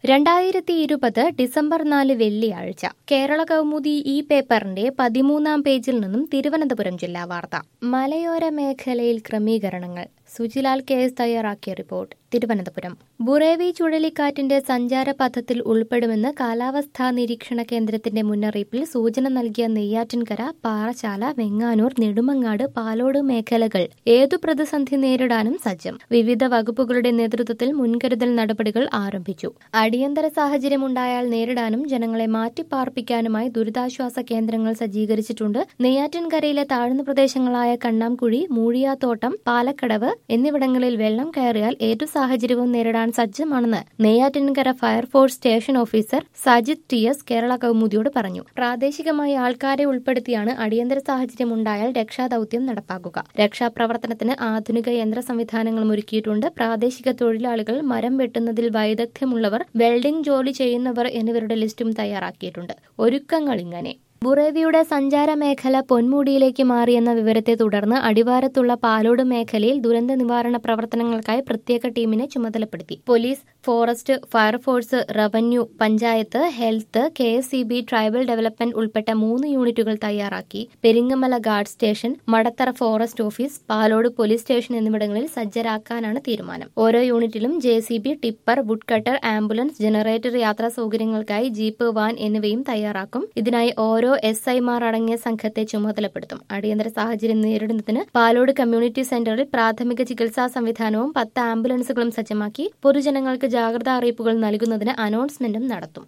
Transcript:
രണ്ടായിരത്തി ഇരുപത് ഡിസംബർ നാല് വെള്ളിയാഴ്ച കേരള കൗമുദി ഈ പേപ്പറിന്റെ പതിമൂന്നാം പേജിൽ നിന്നും തിരുവനന്തപുരം ജില്ലാ വാർത്ത മലയോര മേഖലയിൽ ക്രമീകരണങ്ങൾ സുജിലാൽ കെ എസ് തയ്യാറാക്കിയ റിപ്പോർട്ട് തിരുവനന്തപുരം ബുറേവി ചുഴലിക്കാറ്റിന്റെ സഞ്ചാരപഥത്തിൽ ഉൾപ്പെടുമെന്ന് കാലാവസ്ഥാ നിരീക്ഷണ കേന്ദ്രത്തിന്റെ മുന്നറിയിപ്പിൽ സൂചന നൽകിയ നെയ്യാറ്റിൻകര പാറശാല വെങ്ങാനൂർ നെടുമങ്ങാട് പാലോട് മേഖലകൾ ഏതു പ്രതിസന്ധി നേരിടാനും സജ്ജം വിവിധ വകുപ്പുകളുടെ നേതൃത്വത്തിൽ മുൻകരുതൽ നടപടികൾ ആരംഭിച്ചു അടിയന്തര സാഹചര്യമുണ്ടായാൽ നേരിടാനും ജനങ്ങളെ മാറ്റിപ്പാർപ്പിക്കാനുമായി ദുരിതാശ്വാസ കേന്ദ്രങ്ങൾ സജ്ജീകരിച്ചിട്ടുണ്ട് നെയ്യാറ്റിൻകരയിലെ താഴ്ന്ന പ്രദേശങ്ങളായ കണ്ണാംകുഴി മൂഴിയാത്തോട്ടം പാലക്കടവ് എന്നിവിടങ്ങളിൽ വെള്ളം കയറിയാൽ ഏതു സാഹചര്യവും നേരിടാൻ സജ്ജമാണെന്ന് Neyyattinkara fire force station officer Sajith T S Kerala കൗമുദിയോട് പറഞ്ഞു പ്രാദേശികമായി ആൾക്കാരെ ഉൾപ്പെടുത്തിയാണ് അടിയന്തര സാഹചര്യം ഉണ്ടായാൽ രക്ഷാദൌത്യം നടപ്പാക്കുക രക്ഷാപ്രവർത്തനത്തിന് ആധുനിക യന്ത്ര സംവിധാനങ്ങളും ഒരുക്കിയിട്ടുണ്ട് പ്രാദേശിക തൊഴിലാളികൾ മരം വെട്ടുന്നതിൽ വൈദഗ്ധ്യമുള്ളവർ വെൽഡിംഗ് ജോലി ചെയ്യുന്നവർ എന്നിവരുടെ ലിസ്റ്റും തയ്യാറാക്കിയിട്ടുണ്ട് ഒരുക്കങ്ങൾ ഇങ്ങനെ ബുറേവിയുടെ സഞ്ചാര മേഖല പൊന്മുടിയിലേക്ക് മാറിയെന്ന വിവരത്തെ തുടർന്ന് അടിവാരത്തുള്ള പാലോട് മേഖലയിൽ ദുരന്ത നിവാരണ പ്രവർത്തനങ്ങൾക്കായി പ്രത്യേക ടീമിനെ ചുമതലപ്പെടുത്തി police forest fire force revenue panchayat health K tribal development ഉൾപ്പെട്ട മൂന്ന് യൂണിറ്റുകൾ തയ്യാറാക്കി Peringamala guard station Madathara forest office Palode police station എന്നിവിടങ്ങളിൽ സജ്ജരാക്കാനാണ് തീരുമാനം ഓരോ യൂണിറ്റിലും J tipper wood cutter ambulance generator യാത്രാ സൗകര്യങ്ങൾക്കായി ജീപ്പ് വാൻ എന്നിവയും തയ്യാറാക്കും ഇതിനായി ഓരോ ഓരോ എസ് ഐമാർ അടങ്ങിയ സംഘത്തെ ചുമതലപ്പെടുത്തും അടിയന്തര സാഹചര്യം നേരിടുന്നതിന് പാലോട് കമ്മ്യൂണിറ്റി സെന്ററിൽ പ്രാഥമിക ചികിത്സാ സംവിധാനവും പത്ത് ആംബുലൻസുകളും സജ്ജമാക്കി പൊതുജനങ്ങൾക്ക് ജാഗ്രതാ അറിയിപ്പുകൾ നൽകുന്നതിന് അനൗൺസ്മെന്റും നടത്തും